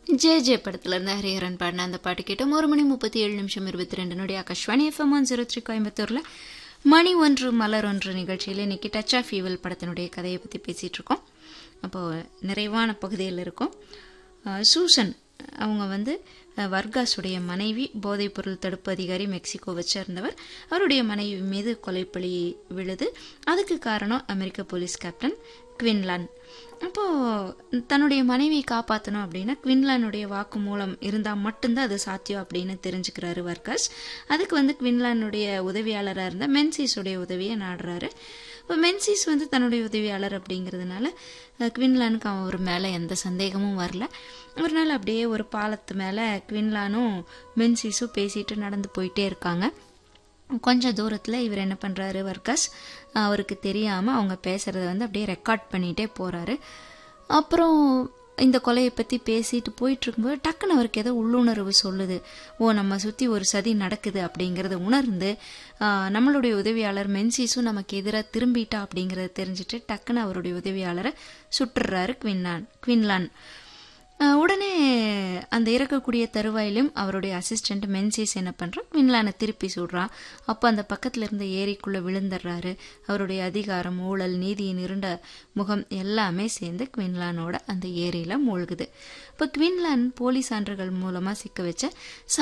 J J படத்துல இருந்து ஹரிஹரன் பாடின அந்த பாட்டு கேட்டோம் ஒரு மணி முப்பத்தி ஏழு நிமிஷம் இருபத்தி ரெண்டு நொடி Akashvani FM one zero three கோயம்புத்தூர்ல மணி ஒன்று மலர் ஒன்று நிகழ்ச்சியில் இன்னைக்கு டச் ஆஃப் ஈவல் படத்தினுடைய கதையை பற்றி பேசிகிட்டு இருக்கோம் அப்போது நிறைவான பகுதியில் இருக்கும் அஹ், சூசன் அவங்க வந்து அஹ், வர்காஸுடைய மனைவி போதைப்பொருள் தடுப்பு அதிகாரி மெக்சிகோவை சேர்ந்தவர் அவருடைய மனைவி மீது கொலைப்பழி விழுது அதுக்கு காரணம் அமெரிக்க போலீஸ் கேப்டன் குவின்லான் அப்போது தன்னுடைய மனைவியை காப்பாற்றணும் அப்படின்னா குவின்லானுடைய வாக்கு மூலம் இருந்தால் மட்டும்தான் அது சாத்தியம் அப்படின்னு தெரிஞ்சுக்கிறாரு வர்கஸ் அதுக்கு வந்து குவின்லானுடைய உதவியாளராக இருந்த மென்சிஸுடைய உதவியை நாடுறாரு இப்போ மென்சிஸ் வந்து தன்னுடைய உதவியாளர் அப்படிங்கிறதுனால அஹ், குவின்லானுக்கு அவன் ஒரு மேலே எந்த சந்தேகமும் வரல ஒரு நாள் அப்படியே ஒரு பாலத்து மேலே குவின்லானும் மென்சிஸும் பேசிட்டு நடந்து போயிட்டே இருக்காங்க கொஞ்சம் தூரத்தில் இவர் என்ன பண்ணுறாரு வர்க்கஸ் அவருக்கு தெரியாமல் அவங்க பேசுகிறத வந்து அப்படியே ரெக்கார்ட் பண்ணிகிட்டே போகிறாரு அப்புறம் இந்த கொலையை பற்றி பேசிட்டு போயிட்டு இருக்கும்போது டக்குன்னு அவருக்கு ஏதோ உள்ளுணர்வு சொல்லுது ஓ நம்ம சுற்றி ஒரு சதி நடக்குது அப்படிங்கிறத உணர்ந்து ஆஹ், நம்மளுடைய உதவியாளர் மென்சிஸும் நமக்கு எதிராக திரும்பிட்டா அப்படிங்கிறத தெரிஞ்சுட்டு டக்குன்னு அவருடைய உதவியாளரை சுட்டுறாரு குவின்லான் குவின்லான் ஆஹ் உடனே அந்த இறக்கக்கூடிய தருவாயிலும் அவருடைய அசிஸ்டன்ட் மென்சிஸ் என்ன பண்ணுறான் குவின்லானை திருப்பி சுடுறான் அப்போ அந்த பக்கத்தில் இருந்த ஏரிக்குள்ளே விழுந்துடுறாரு அவருடைய அதிகாரம் ஊழல் நீதியின் இருண்ட முகம் எல்லாமே சேர்ந்து குவின்லானோட அந்த ஏரியில் மூழ்குது இப்போ குவின்லான் போலீஸ் சான்றுகள் மூலமாக சிக்க வச்ச